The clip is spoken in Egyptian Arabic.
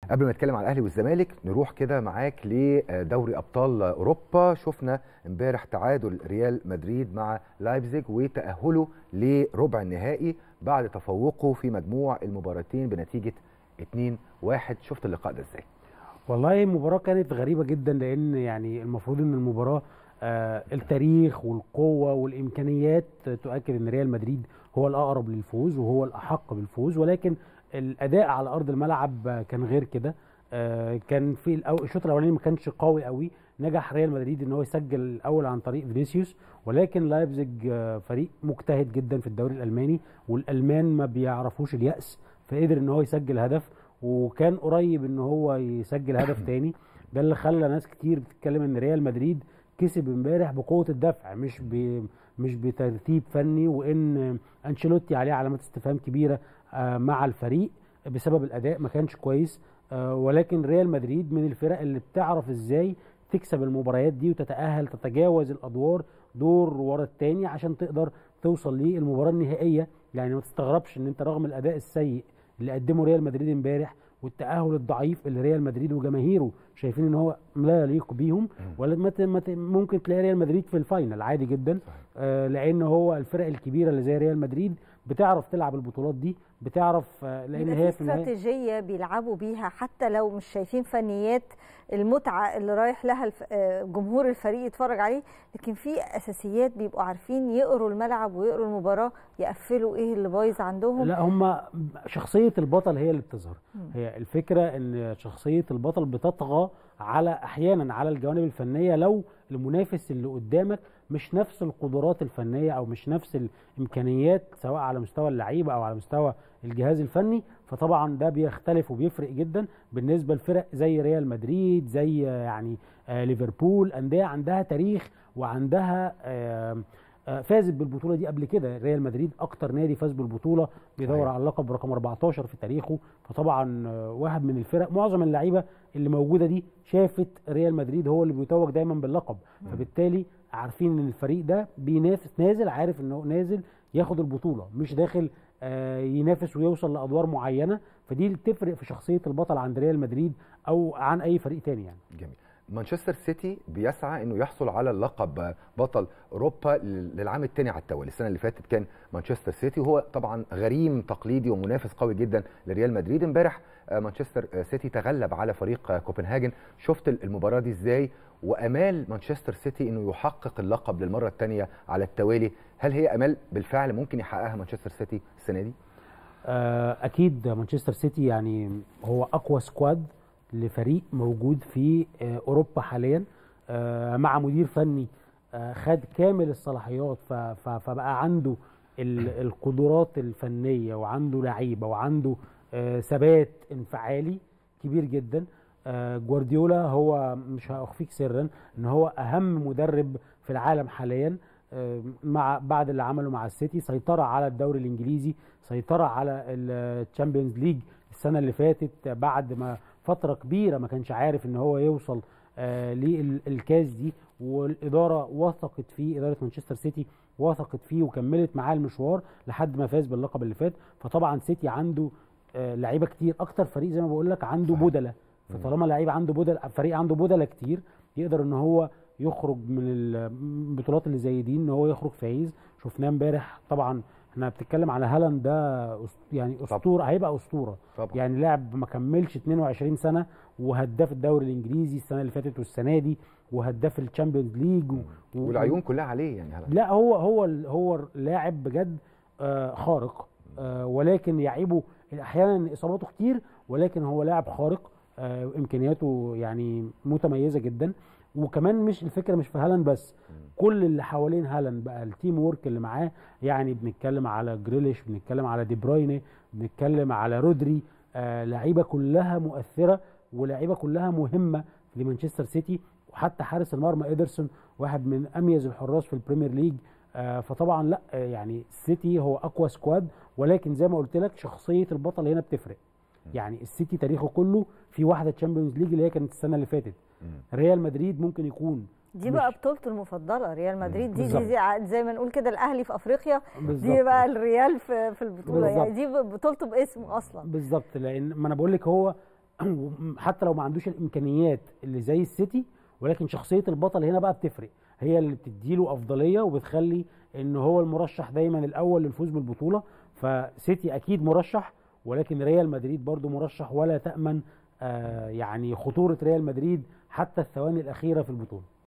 قبل ما نتكلم على الاهلي والزمالك نروح كده معاك لدوري ابطال اوروبا شفنا امبارح تعادل ريال مدريد مع لايبزيج وتاهله لربع النهائي بعد تفوقه في مجموع المباراتين بنتيجه 2-1 شفت اللقاء ده ازاي والله المباراة كانت غريبة جدا لأن يعني المفروض إن المباراة آه التاريخ والقوة والإمكانيات تؤكد إن ريال مدريد هو الأقرب للفوز وهو الأحق بالفوز ولكن الأداء على أرض الملعب كان غير كده آه كان في الأو- الشوط الأولاني ما كانش قوي قوي نجح ريال مدريد إن هو يسجل الأول عن طريق فينيسيوس ولكن لايبزيج آه فريق مجتهد جدا في الدوري الألماني والألمان ما بيعرفوش اليأس فقدر إن هو يسجل هدف وكان قريب ان هو يسجل هدف تاني ده اللي خلى ناس كتير بتتكلم ان ريال مدريد كسب امبارح بقوه الدفع مش ب... مش بترتيب فني وان انشيلوتي عليه علامات استفهام كبيره آه، مع الفريق بسبب الاداء ما كانش كويس آه، ولكن ريال مدريد من الفرق اللي بتعرف ازاي تكسب المباريات دي وتتاهل تتجاوز الادوار دور ورا التاني عشان تقدر توصل للمباراه النهائيه يعني ما تستغربش ان انت رغم الاداء السيء اللي قدمه ريال مدريد امبارح والتاهل الضعيف اللي ريال مدريد وجماهيره شايفين ان هو لا يليق بيهم ولا ما ت- ما ت- ممكن تلاقي ريال مدريد في الفاينل عادي جدا صحيح. آه لان هو الفرق الكبيره اللي زي ريال مدريد بتعرف تلعب البطولات دي بتعرف آه لان بيبقى هي في في النهايه استراتيجيه بيلعبوا بيها حتى لو مش شايفين فنيات المتعه اللي رايح لها الف... آه، جمهور الفريق يتفرج عليه لكن في اساسيات بيبقوا عارفين يقروا الملعب ويقروا المباراه يقفلوا ايه اللي بايظ عندهم لا هم شخصيه البطل هي اللي بتظهر مم. هي الفكره ان شخصيه البطل بتطغى على احيانا على الجوانب الفنيه لو المنافس اللي قدامك مش نفس القدرات الفنيه او مش نفس الامكانيات سواء على مستوى اللعيبه او على مستوى الجهاز الفني فطبعا ده بيختلف وبيفرق جدا بالنسبه لفرق زي ريال مدريد زي يعني آه، ليفربول انديه عندها تاريخ وعندها آه، آه، فازت بالبطوله دي قبل كده ريال مدريد اكتر نادي فاز بالبطوله بيدور صحيح. على اللقب رقم 14 في تاريخه فطبعا آه، واحد من الفرق معظم اللعيبه اللي موجوده دي شافت ريال مدريد هو اللي بيتوج دايما باللقب فبالتالي عارفين ان الفريق ده بينافس نازل عارف ان هو نازل ياخد البطوله مش داخل آه، ينافس ويوصل لادوار معينه فدي اللي بتفرق في شخصيه البطل عند ريال مدريد او عن اي فريق تاني يعني جميل مانشستر سيتي بيسعى انه يحصل على اللقب بطل اوروبا للعام الثاني على التوالي السنه اللي فاتت كان مانشستر سيتي وهو طبعا غريم تقليدي ومنافس قوي جدا لريال مدريد امبارح آه، مانشستر سيتي تغلب على فريق آه، كوبنهاجن شفت المباراه دي ازاي وامال مانشستر سيتي انه يحقق اللقب للمره الثانيه على التوالي هل هي امال بالفعل ممكن يحققها مانشستر سيتي السنه دي آه، اكيد مانشستر سيتي يعني هو اقوى سكواد لفريق موجود في آه، اوروبا حاليا آه، مع مدير فني آه، خد كامل الصلاحيات ف- ف- فبقى عنده ال- القدرات الفنيه وعنده لعيبه وعنده آه، ثبات انفعالي كبير جدا آه، جوارديولا هو مش هأخفيك سرا ان هو اهم مدرب في العالم حاليا آه، مع بعد اللي عمله مع السيتي سيطرة على الدوري الانجليزي سيطرة على الشامبيونز ليج السنة اللي فاتت بعد ما فترة كبيرة ما كانش عارف ان هو يوصل آه، للكاس دي والإدارة وثقت فيه إدارة مانشستر سيتي وثقت فيه وكملت معاه المشوار لحد ما فاز باللقب اللي فات فطبعا سيتي عنده آه، لعيبة كتير أكتر فريق زي ما بقول لك عنده صحيح. بدلة فطالما لعيب عنده بدل فريق عنده بدلة كتير يقدر ان هو يخرج من البطولات اللي زي دي ان هو يخرج فايز شفناه امبارح طبعا احنا بنتكلم على هالاند ده أس- يعني اسطوره هيبقى اسطوره طبعا يعني لاعب ما كملش 22 سنه وهداف الدوري الانجليزي السنه اللي فاتت والسنه دي وهداف الشامبيونز ليج و... و- والعيون كلها عليه يعني هلا لا هو هو ال- هو لاعب بجد آه خارق آه ولكن يعيبه احيانا اصاباته كتير ولكن هو لاعب خارق آه امكانياته يعني متميزه جدا وكمان مش الفكره مش في هالاند بس كل اللي حوالين هالاند بقى التيم وورك اللي معاه يعني بنتكلم على جريليش بنتكلم على دي برويني بنتكلم على رودري آه لعيبه كلها مؤثره ولعيبه كلها مهمه لمانشستر سيتي وحتى حارس المرمى ايدرسون واحد من اميز الحراس في البريمير ليج آه فطبعا لا آه يعني السيتي هو اقوى سكواد ولكن زي ما قلت لك شخصيه البطل هنا بتفرق يعني السيتي تاريخه كله في واحده تشامبيونز ليج اللي هي كانت السنه اللي فاتت ريال مدريد ممكن يكون دي مش- بقى بطولته المفضله ريال مدريد دي, بالظبط. دي زي, زي ما نقول كده الاهلي في افريقيا دي بالظبط. بقى الريال في في البطوله يعني بالظبط. دي بطولته باسمه اصلا بالظبط لان ما انا بقول لك هو حتى لو ما عندوش الامكانيات اللي زي السيتي ولكن شخصيه البطل هنا بقى بتفرق هي اللي بتديله افضليه وبتخلي ان هو المرشح دايما الاول للفوز بالبطوله فسيتي اكيد مرشح ولكن ريال مدريد برضو مرشح ولا تامن آه يعني خطوره ريال مدريد حتى الثواني الاخيره في البطوله